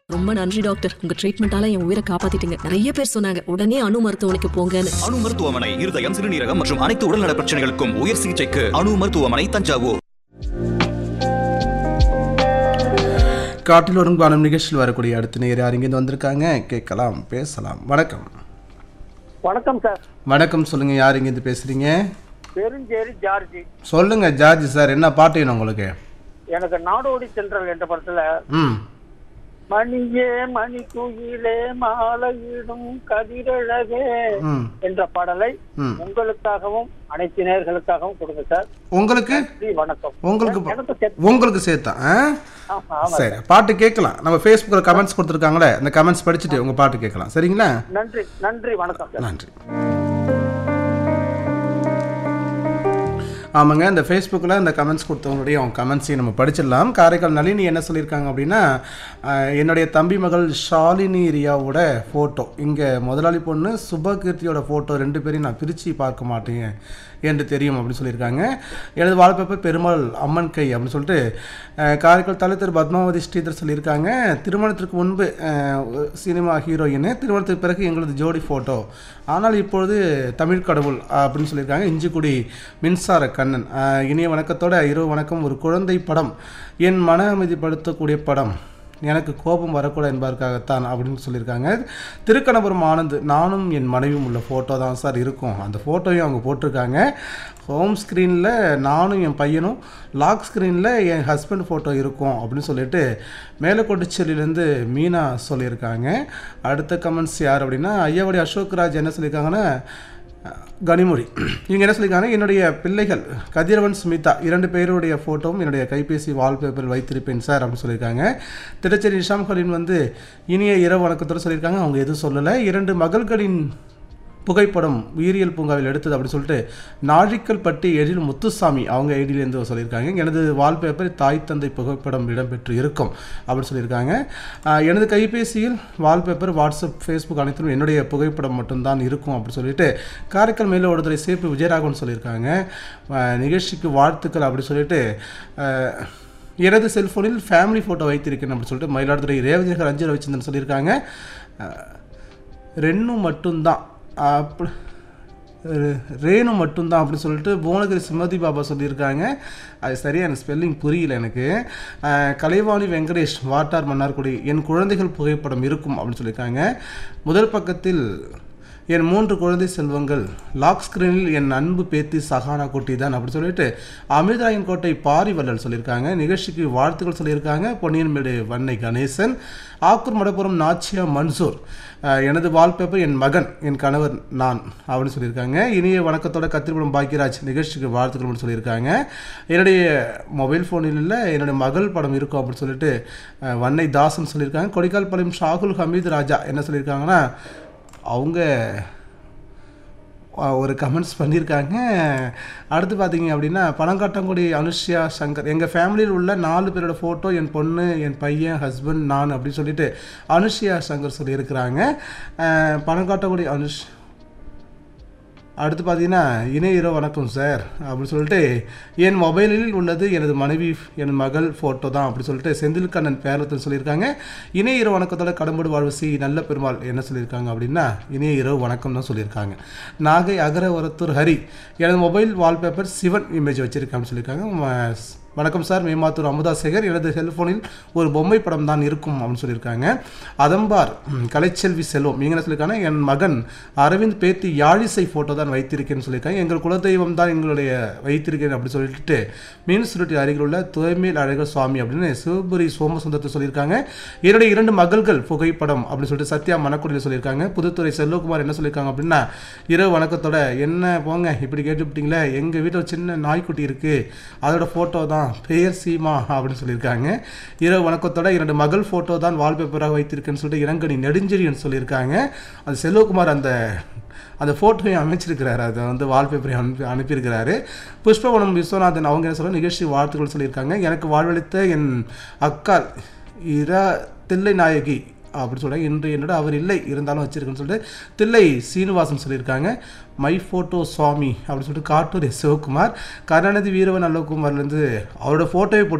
ரொம்ப நன்றி டாக்டர் உங்க ட்ரீட்மெண்டால என் உயிரை காப்பாத்திட்டீங்க நிறைய பேர் சொன்னாங்க உடனே அணு மருத்துவமனைக்கு போங்கன்னு அணு மருத்துவமனை இருதயம் சிறுநீரகம் மற்றும் அனைத்து உடல்நல பிரச்சனைகளுக்கும் உயர் சிகிச்சைக்கு அணு மருத்துவமனை தஞ்சாவூர் காட்டில் வரும் காணும் நிகழ்ச்சியில் வரக்கூடிய அடுத்த நேர் யார் இங்கேருந்து வந்திருக்காங்க கேட்கலாம் பேசலாம் வணக்கம் வணக்கம் சார் வணக்கம் சொல்லுங்க யார் இங்கேருந்து பேசுறீங்க பெருஞ்சேரி ஜார்ஜி சொல்லுங்க ஜார்ஜ் சார் என்ன பாட்டு வேணும் உங்களுக்கு எனக்கு நாடோடி சென்ட்ரல் என்ற படத்துல ம் மணியே மணி குயிலே மாலையிடும் கதிரழகே ம் என்ற பாடலை ம். உங்களுக்காகவும் அனைத்து நேர்களுக்காகவும் கொடுங்க சார் உங்களுக்கு நன்றி வணக்கம் உங்களுக்கு எனக்கு செத்- உங்களுக்கு சேர்த்தா ஆ? ஆமா, ஆமா சரி பாட்டு கேட்கலாம் நம்ம ஃபேஸ்புக்கில் கமெண்ட்ஸ் கொடுத்துருக்காங்களே அந்த கமெண்ட்ஸ் படிச்சுட்டு உங்கள் பாட்டு கேட்கலாம் சரிங்களா நன்றி நன்றி வணக்கம் சார் நன்றி ஆமாங்க இந்த ஃபேஸ்புக்கில் இந்த கமெண்ட்ஸ் கொடுத்தவங்களுடைய அவங்க கமெண்ட்ஸையும் நம்ம படிச்சிடலாம் காரைக்கால் நளினி என்ன சொல்லியிருக்காங்க அப்படின்னா ஆஹ், என்னுடைய தம்பி மகள் ஷாலினி ரியாவோட ஃபோட்டோ இங்கே முதலாளி பொண்ணு சுபகீர்த்தியோட ஃபோட்டோ ரெண்டு பேரையும் நான் பிரித்து பார்க்க மாட்டேன் என்று தெரியும் அப்படின்னு சொல்லியிருக்காங்க எனது வால்பேப்பர் பெருமாள் அம்மன் கை அப்படின்னு சொல்லிட்டு ஆஹ், காரைக்கால் தலை திரு பத்மாவதி ஸ்ரீதர் சொல்லியிருக்காங்க திருமணத்திற்கு முன்பு ஆஹ், ஒரு சினிமா ஹீரோயின் திருமணத்துக்கு பிறகு எங்களது ஜோடி ஃபோட்டோ ஆனால் இப்பொழுது தமிழ் கடவுள் அப்படின்னு சொல்லியிருக்காங்க இஞ்சிக்குடி மின்சார கண்ணன் ஆஹ், இனிய வணக்கத்தோட இரவு வணக்கம் ஒரு குழந்தை படம் என் மன அமைதிப்படுத்தக்கூடிய படம் எனக்கு கோபம் வரக்கூடாது என்பதற்காகத்தான் அப்படின்னு சொல்லியிருக்காங்க திருக்கணபுரம் ஆனந்த் நானும் என் மனைவியும் உள்ள ஃபோட்டோ தான் சார் இருக்கும் அந்த ஃபோட்டோவையும் அவங்க போட்டிருக்காங்க ஹோம் ஸ்க்ரீனில் நானும் என் பையனும் லாக் ஸ்க்ரீனில் என் ஹஸ்பண்ட் ஃபோட்டோ இருக்கும் அப்படின்னு சொல்லிட்டு மேலக்கோட்டுச்சேரியிலேருந்து மீனா சொல்லியிருக்காங்க அடுத்த கமெண்ட்ஸ் யார் அப்படின்னா ஐயாவடி அசோக்ராஜ் என்ன சொல்லியிருக்காங்கன்னா கனிமொழி இவங்க என்ன சொல்லியிருக்காங்க என்னுடைய பிள்ளைகள் கதிரவன் ஸ்மிதா இரண்டு பேருடைய ஃபோட்டோவும் என்னுடைய கைபேசி வால்பேப்பரில் வைத்திருப்பேன் சார் அப்படின்னு சொல்லியிருக்காங்க திட்டச்சேரி நிஷாம் கலீன் வந்து இனிய இரவு வணக்கத்தோடு சொல்லியிருக்காங்க அவங்க எதுவும் சொல்லலை இரண்டு மகள்களின் புகைப்படம் உயிரியல் பூங்காவில் எடுத்தது அப்படின்னு சொல்லிட்டு நாழிக்கல்பட்டி எழில் முத்துசாமி அவங்க ஐடியிலேருந்து சொல்லியிருக்காங்க எனது வால்பேப்பர் தாய் தந்தை புகைப்படம் இடம்பெற்று இருக்கும் அப்படின்னு சொல்லியிருக்காங்க ஆஹ் எனது கைபேசியில் வால்பேப்பர் வாட்ஸ்அப் ஃபேஸ்புக் அனைத்தும் என்னுடைய புகைப்படம் மட்டும்தான் இருக்கும் அப்படின்னு சொல்லிட்டு காரைக்கால் மேலே ஒருத்தரை சேப்பு விஜயராகவன் சொல்லியிருக்காங்க ஆஹ் நிகழ்ச்சிக்கு வாழ்த்துக்கள் அப்படி சொல்லிட்டு ஆஹ் எனது செல்ஃபோனில் ஃபேமிலி ஃபோட்டோ வைத்திருக்கேன் அப்படின்னு சொல்லிட்டு மயிலாடுதுறை ரேவதிநகர் அஞ்சு ரவிச்சந்திரன் சொல்லியிருக்காங்க ஆஹ் ரென்னு மட்டும்தான் அப்படி ரே- ரேணு மட்டும்தான் அப்படின்னு சொல்லிட்டு புவனகிரி சுமதி பாபா சொல்லியிருக்காங்க அது சரியா எனக்கு ஸ்பெல்லிங் புரியல எனக்கு ஆஹ் கலைவாணி வெங்கடேஷ் வாட்டார் மன்னார்குடி என் குழந்தைகள் புகைப்படம் இருக்கும் அப்படின்னு சொல்லியிருக்காங்க முதல் பக்கத்தில் என் மூன்று குழந்தை செல்வங்கள் லாக் ஸ்கிரீனில் என் அன்பு பேத்தி சஹானா குட்டி தான் அப்படி சொல்லிட்டு அமிர்தாயன் கோட்டை பாரிவள்ளல் சொல்லியிருக்காங்க நிகழ்ச்சிக்கு வாழ்த்துக்கள் சொல்லியிருக்காங்க பொன்னியன்மேடு வன்னை கணேசன் ஆக்கூர் மடப்புறம் நாச்சியா மன்சூர் அஹ், எனது வால்பேப்பர் என் மகன் என் கணவர் நான் அப்படின்னு சொல்லியிருக்காங்க இனிய வணக்கத்தோட கத்திரிபுரம் பாக்கியராஜ் நிகழ்ச்சிக்கு வாழ்த்துக்கள் சொல்லியிருக்காங்க என்னுடைய மொபைல் ஃபோனில் இல்லை என்னுடைய மகள் படம் இருக்கும் அப்படின்னு சொல்லிட்டு அஹ், வன்னை தாசன் சொல்லியிருக்காங்க கொடிக்கால் பாளையம் ஷாகுல் ஹமீத் ராஜா என்ன சொல்லியிருக்காங்கன்னா அவங்க அஹ், ஒரு கமெண்ட்ஸ் பண்ணியிருக்காங்க அடுத்து பார்த்தீங்க அப்படின்னா பணங்காட்டங்குடி அனுஷ்யா சங்கர் எங்கள் ஃபேமிலியில் உள்ள நாலு பேரோட ஃபோட்டோ என் பொண்ணு என் பையன் ஹஸ்பண்ட் நான் அப்படின்னு சொல்லிட்டு அனுஷ்யா சங்கர் சொல்லியிருக்கிறாங்க அஹ், பணங்காட்டங்குடி அனுஷ் அடுத்து பார்த்தீங்கன்னா இணைய இரவு வணக்கம் சார் அப்படின்னு சொல்லிட்டு என் மொபைலில் உள்ளது எனது மனைவி என் மகள் ஃபோட்டோ தான் அப்படி சொல்லிட்டு செந்தில்கண்ணன் பேரத்தில் சொல்லியிருக்காங்க இணைய இரவு வணக்கத்தோட கடம்படு வாழ்வு சி நல்ல பெருமாள் என்ன சொல்லியிருக்காங்க அப்படின்னா இணைய இரவு வணக்கம் தான் சொல்லியிருக்காங்க நாகை அகரவரத்தூர் ஹரி எனது மொபைல் வால்பேப்பர் சிவன் இமேஜ் வச்சிருக்கான்னு சொல்லியிருக்காங்க ம- வணக்கம் சார் மேமாத்தூர் அமுதா சேகர் எனது செல்போனில் ஒரு பொம்மை படம் தான் இருக்கும் அப்படின்னு சொல்லியிருக்காங்க அதம்பார் ம், கலைச்செல்வி செல்வம் இவங்க என்ன சொல்லியிருக்காங்க என் மகன் அரவிந்த் பேத்தி யாழிசை ஃபோட்டோ தான் வைத்திருக்கேன்னு சொல்லியிருக்காங்க எங்கள் குலதெய்வம் தான் எங்களுடைய வைத்திருக்கேன் அப்படி சொல்லிட்டு மீன் சுருட்டி அருகில் உள்ள தூய்மையில் அழகர் சுவாமி அப்படின்னு சிவபுரி சோமசுந்தரத்தை சொல்லியிருக்காங்க என்னுடைய இரண்டு மகள்கள் புகைப்படம் அப்படின்னு சொல்லிட்டு சத்யா மணக்குடியில் சொல்லியிருக்காங்க புதுத்துறை செல்வகுமார் என்ன சொல்லியிருக்காங்க அப்படின்னா இரவு வணக்கத்தோட என்ன போங்க இப்படி கேட்டுவிட்டீங்களே எங்கள் வீட்டில் ஒரு சின்ன நாய்க்குட்டி இருக்குது அதோட ஃபோட்டோ தான் பெயர் சீமா அப்படின்னு சொல்லியிருக்காங்க இரவு வணக்கத்தோட இரண்டு மகள் ஃபோட்டோ தான் வால்பேப்பராக வைத்திருக்கேன்னு சொல்லிட்டு இளங்கனி நெடுஞ்செழியன் சொல்லியிருக்காங்க அது செல்வகுமார் அந்த அந்த ஃபோட்டோவையும் அமைச்சிருக்கிறாரு அதை வந்து வால்பேப்பரை அனுப்பி அனுப்பியிருக்கிறாரு புஷ்பவனம் விஸ்வநாதன் அவங்க என்ன சொல்ல நிகழ்ச்சி வாழ்த்துக்கள் சொல்லியிருக்காங்க எனக்கு வாழ்வளித்த என் அக்கால் இரா தில்லை நாயகி அப்படி சொல்கிறாங்க இன்று என்னோட அவர் இல்லை இருந்தாலும் வச்சிருக்குன்னு சொல்லிட்டு தில்லை சீனிவாசன் சொல்லியிருக்காங்க மை ஃபோட்டோ சுவாமி அப்படின்னு சொல்லிட்டு காட்டூர் எஸ் சிவகுமார் கருணாநிதி வீரவன் நல்லகுமார்லேருந்து அவரோட ஃபோட்டோவை போட்டு